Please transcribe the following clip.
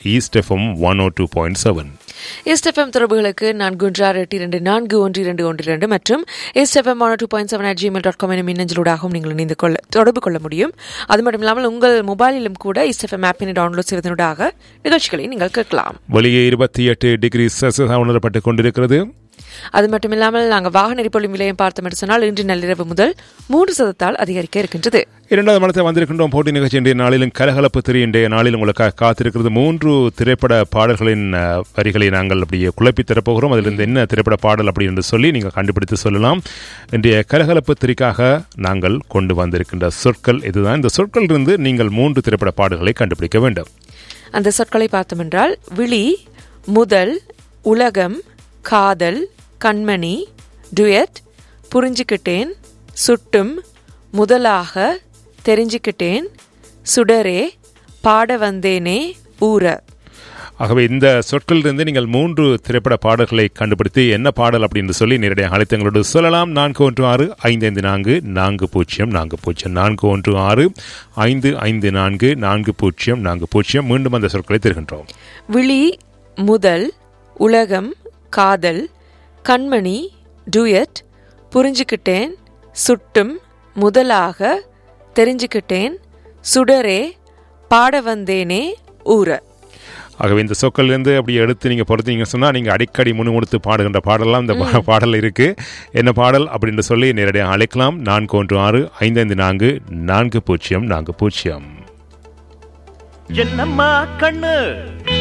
east FM one O two point seven SFM தொடர்புகளுக்கு நான்கு ஒன்று ஆறு எட்டு இரண்டு நான்கு ஒன்று இரண்டு ஒன்று இரண்டு மற்றும் SFM one two point seven at Gmail dot com எனும் மின்னஞ்சலூடாகவும் நீங்கள் இணைந்து கொள்ள தொடர்பு கொள்ள முடியும் அது மட்டும் இல்லாமல் உங்கள் மொபைலிலும் கூட எஸ்எஃப்எம் ஆப்பினை டவுன்லோட் செய்வதனூடாக நிகழ்ச்சிகளை நீங்கள் கேட்கலாம் வெளியே இருபத்தி எட்டு டிகிரி செல்சியஸ் உணரப்பட்டு கொண்டிருக்கிறது அது மட்டும் இல்லாமல் நாங்கள் வாகன எரிபொருள் விலையம் பார்த்தோம் என்று சொன்னால் இன்று நள்ளிரவு முதல் மூன்று சதத்தால் அதிகரிக்க இருக்கின்றது இரண்டாவது மனத்தை வந்திருக்கின்றோம் போட்டி நிகழ்ச்சி இன்றைய நாளிலும் கலகலப்பு திரு இன்றைய நாளில் உங்களுக்காக காத்திருக்கிறது மூன்று திரைப்பட பாடல்களின் அஹ், வரிகளை நாங்கள் அப்படியே குழப்பி தரப்போகிறோம் அதிலிருந்து என்ன திரைப்பட பாடல் அப்படி என்று சொல்லி நீங்கள் கண்டுபிடித்து சொல்லலாம் இன்றைய கலகலப்பு திரிக்காக நாங்கள் கொண்டு வந்திருக்கின்ற சொற்கள் இதுதான் இந்த சொற்களிலிருந்து நீங்கள் மூன்று திரைப்பட பாடல்களை கண்டுபிடிக்க வேண்டும் அந்த சொற்களை பார்த்தோம் என்றால் விழி முதல் உலகம் காதல் கண்மணி டுயட் புரிஞ்சுக்கிட்டேன் சுட்டும் முதலாக தெரிஞ்சுக்கிட்டேன் சுடரே பாட வந்தேனே ஊர ஆகவே இந்த சொற்களிலிருந்து நீங்கள் மூன்று திரைப்பட பாடல்களை கண்டுபிடித்து என்ன பாடல் அப்படின்னு சொல்லி நேரடியாக அழைத்தங்களோடு சொல்லலாம் நான்கு ஒன்று ஆறு ஐந்து ஐந்து நான்கு நான்கு பூஜ்ஜியம் நான்கு பூஜ்ஜியம் நான்கு ஒன்று ஆறு ஐந்து ஐந்து நான்கு நான்கு பூஜ்ஜியம் நான்கு பூஜ்ஜியம் மீண்டும் அந்த சொற்களை தருகின்றோம் விழி முதல் உலகம் காதல் கண்மணி டுயட் புரிஞ்சுக்கிட்டேன் சுட்டும் முதலாக தெரிஞ்சுக்கிட்டேன் சுடரே பாட வந்தேனே ஊர ஆகவே இந்த சொற்களிலிருந்து அப்படி எடுத்து நீங்கள் பொறுத்தீங்க சொன்னால் நீங்கள் அடிக்கடி முணுமுணுத்து பாடுகின்ற பாடலாம் இந்த பா- பாடல் இருக்கு என்ன பாடல் அப்படின்னு சொல்லி நேரடியாக அழைக்கலாம் நான்கு ஒன்று ஆறு ஐந்து ஐந்து நான்கு நான்கு பூஜ்ஜியம் நான்கு பூஜ்ஜியம் என்னம்மா கண்ணு